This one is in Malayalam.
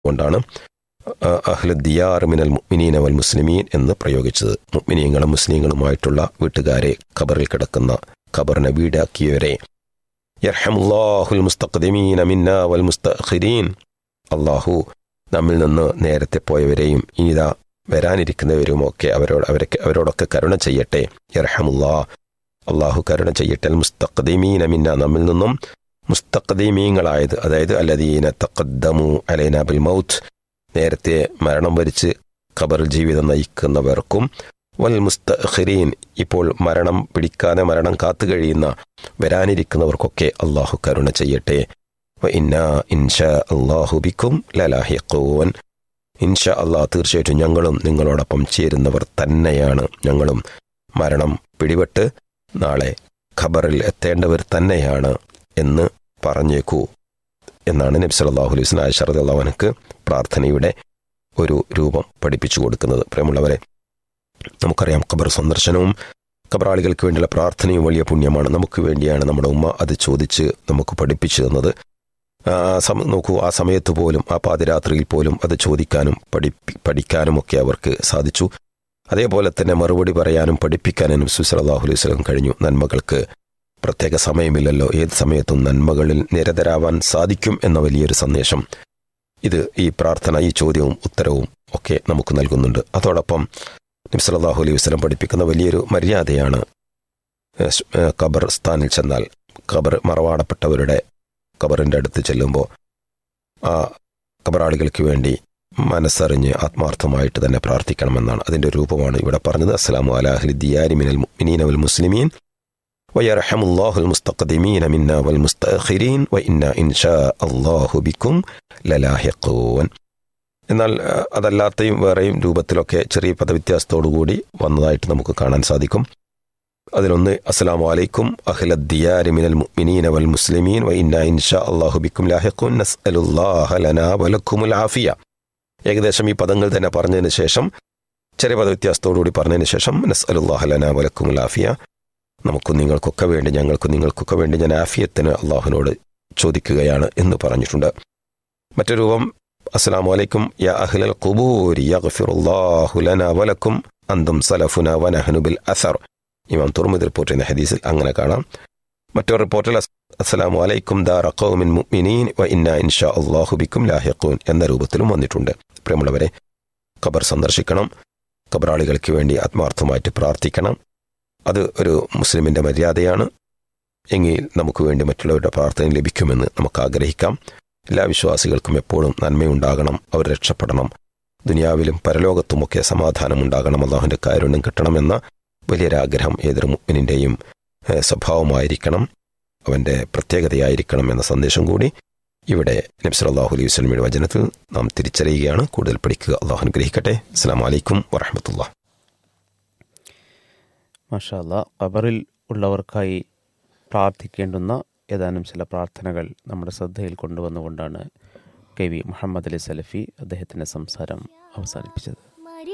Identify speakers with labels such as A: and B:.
A: കൊണ്ടാണ് അഹ്ലദിയാർ മിനൽ മുഅ്മിനീന വൽ മുസ്ലിമീൻ എന്ന് പ്രയോഗിച്ചത് മുഅ്മിനീങ്ങളും മുസ്ലിങ്ങളുമായിട്ടുള്ള വീട്ടുകാരെ ഖബറിൽ കിടക്കുന്ന ഖബറിനെ വീടാക്കിയവരെ യർഹമുല്ലാഹുൽ മുസ്തഖ്ദിമീന മിന്ന വൽ മുസ്തഖിരീൻ അള്ളാഹു നമ്മിൽ നിന്ന് നേരത്തെ പോയവരെയും ഇതാ വരാനിരിക്കുന്നവരുമൊക്കെ അവരോട് അവരൊക്കെ അവരോടൊക്കെ കരുണ ചെയ്യട്ടെ യർഹമുല്ലാ അള്ളാഹു കരുണ ചെയ്യട്ടെ അൽ മുസ്തഖ്ദിമീന മിന്ന നമ്മിൽ നിന്നും മുസ്തഖ്ദീമീങ്ങളായത് അതായത് അല്ലദീന തഖദ്ദമു അലൈന ബിൽ മൗത്ത് നേരത്തെ മരണം വരിച്ച് ഖബറിൽ ജീവിതം നയിക്കുന്നവർക്കും വൽ മുസ്തഖിരീൻ ഇപ്പോൾ മരണം പിടിക്കാതെ മരണം കാത്തു കഴിയുന്ന വരാനിരിക്കുന്നവർക്കൊക്കെ അള്ളാഹു കരുണ ചെയ്യട്ടെ വ ഇന്നാ ഇൻഷാ അള്ളാഹു ബിക്കും ലലാഹിഖൂൻ ഇൻഷാ അള്ളാഹ് തീർച്ചയായിട്ടും ഞങ്ങളും നിങ്ങളോടൊപ്പം ചേരുന്നവർ തന്നെയാണ് ഞങ്ങളും മരണം പിടിപെട്ട് നാളെ ഖബറിൽ എത്തേണ്ടവർ തന്നെയാണ് എന്ന് പറഞ്ഞേക്കൂ എന്നാണ് നബി സല്ലല്ലാഹു അലൈഹി വസല്ലം ആയിഷ റളിയല്ലാഹു അൻഹക്ക് പ്രാർത്ഥനയുടെ ഒരു രൂപം പഠിപ്പിച്ചു കൊടുക്കുന്നത് പ്രേമുള്ളവരെ നമുക്കറിയാം ഖബർ സന്ദർശനവും ഖബറാളികൾക്ക് വേണ്ടിയുള്ള പ്രാർത്ഥനയും വലിയ പുണ്യമാണ് നമുക്ക് വേണ്ടിയാണ് നമ്മുടെ ഉമ്മ അത് ചോദിച്ച് നമുക്ക് പഠിപ്പിച്ചു തന്നത് ആ സമ നോക്കൂ ആ സമയത്ത് പോലും ആ പാതിരാത്രിയിൽ പോലും അത് ചോദിക്കാനും പഠിപ്പി പഠിക്കാനും ഒക്കെ അവർക്ക് സാധിച്ചു അതേപോലെ തന്നെ മറുപടി പറയാനും പഠിപ്പിക്കാനും സുസലാഹു അലൈഹി സ്വലം കഴിഞ്ഞു നന്മകൾക്ക് പ്രത്യേക സമയമില്ലല്ലോ ഏത് സമയത്തും നന്മകളിൽ നിരതരാവാൻ സാധിക്കും എന്ന വലിയൊരു സന്ദേശം ഇത് ഈ പ്രാർത്ഥന ഈ ചോദ്യവും ഉത്തരവും ഒക്കെ നമുക്ക് നൽകുന്നുണ്ട് അതോടൊപ്പം നബ്സലാഹു അലൈഹി വസ്ലം പഠിപ്പിക്കുന്ന വലിയൊരു മര്യാദയാണ് ഖബർ സ്ഥാനിൽ ചെന്നാൽ ഖബർ മറവാടപ്പെട്ടവരുടെ ഖബറിൻ്റെ അടുത്ത് ചെല്ലുമ്പോൾ ആ ഖബറാളികൾക്ക് വേണ്ടി മനസ്സറിഞ്ഞ് ആത്മാർത്ഥമായിട്ട് തന്നെ പ്രാർത്ഥിക്കണമെന്നാണ് അതിൻ്റെ രൂപമാണ് ഇവിടെ പറഞ്ഞത് അസ്സലാമു അലാഹ്ലി ദിയാരി മിനൽ മുഅ്മിനീന വൽ മുസ്ലിമീൻ ويرحم الله المستقدمين منا والمستأخرين وإنا إن شاء الله بكم للاحقون എന്നാൽ അതല്ലാത്തയും വേറെയും രൂപത്തിലൊക്കെ ചെറിയ പദവ്യത്യാസത്തോടുകൂടി വന്നതായിട്ട് നമുക്ക് കാണാൻ സാധിക്കും അതിലൊന്ന് അസ്സലാമു അലൈക്കും അഹ്ലദ്ദിയാരി മിനൽ മുഅ്മിനീന വൽ മുസ്ലിമീൻ വ ഇന്ന ഇൻഷാ അല്ലാഹു ബിക്കും ലാഹിഖുൻ നസ്അലുല്ലാഹ ലനാ വലക്കുമുൽ ആഫിയ ഏകദേശം ഈ പദങ്ങൾ തന്നെ പറഞ്ഞതിന് ശേഷം ചെറിയ പദവ്യത്യാസത്തോടുകൂടി പറഞ്ഞതിന് ശേഷം നസ്അലുല്ലാഹ ലനാ വലക്കുമുൽ ആഫിയ നമുക്കും നിങ്ങൾക്കൊക്കെ വേണ്ടി ഞങ്ങൾക്കും നിങ്ങൾക്കൊക്കെ വേണ്ടി ഞാൻ ആഫിയത്തിന് അള്ളാഹുവിനോട് ചോദിക്കുകയാണ് എന്ന് പറഞ്ഞിട്ടുണ്ട് മറ്റൊരു രൂപം അസ്സലാമു അലൈക്കും യാ അഹ്ലൽ ഖുബൂരി യഗ്ഫിറുല്ലാഹു ലനാ വലക്കും അന്തും സലഫുന വനഹ്നു ബിൽ അസർ ഇമാം തുർമുദ് റിപ്പോർട്ട് ചെയ്യുന്ന ഹദീസിൽ അങ്ങനെ കാണാം മറ്റൊരു റിപ്പോർട്ടിൽ അസ്സലാമു അലൈക്കും ദാറ ഖൗമിൻ മുഅ്മിനീൻ വ ഇന്ന ഇൻഷാ അല്ലാഹു ബിക്കും ലാഹിഖൂൻ എന്ന രൂപത്തിലും വന്നിട്ടുണ്ട് പ്രിയമുള്ളവരെ ഖബർ സന്ദർശിക്കണം ഖബറാളികൾക്ക് വേണ്ടി ആത്മാർത്ഥമായിട്ട് പ്രാർത്ഥിക്കണം അത് ഒരു മുസ്ലിമിൻ്റെ മര്യാദയാണ് എങ്കിൽ നമുക്ക് വേണ്ടി മറ്റുള്ളവരുടെ പ്രാർത്ഥന ലഭിക്കുമെന്ന് നമുക്ക് ആഗ്രഹിക്കാം എല്ലാ വിശ്വാസികൾക്കും എപ്പോഴും നന്മയുണ്ടാകണം അവർ രക്ഷപ്പെടണം ദുനിയാവിലും പരലോകത്തുമൊക്കെ സമാധാനം ഉണ്ടാകണം അള്ളാഹുവിൻ്റെ കാരുണ്യം കിട്ടണമെന്ന വലിയൊരാഗ്രഹം ഏതൊരു മുഗ്മിനിൻ്റെയും സ്വഭാവമായിരിക്കണം അവൻ്റെ പ്രത്യേകതയായിരിക്കണം എന്ന സന്ദേശം കൂടി ഇവിടെ നബ്സലാഹു അലൈഹി വസ്ലമിയുടെ വചനത്തിൽ നാം തിരിച്ചറിയുകയാണ് കൂടുതൽ പഠിക്കുക അള്ളാഹു അനുഗ്രഹിക്കട്ടെ അസ്സാം വലൈക്കും വറഹമത്തുള്ള
B: മഷാല്ല ഖബറിൽ ഉള്ളവർക്കായി പ്രാർത്ഥിക്കേണ്ടുന്ന ഏതാനും ചില പ്രാർത്ഥനകൾ നമ്മുടെ ശ്രദ്ധയിൽ കൊണ്ടുവന്നുകൊണ്ടാണ് കെ വി മുഹമ്മദ് അലി സലഫി അദ്ദേഹത്തിൻ്റെ സംസാരം അവസാനിപ്പിച്ചത്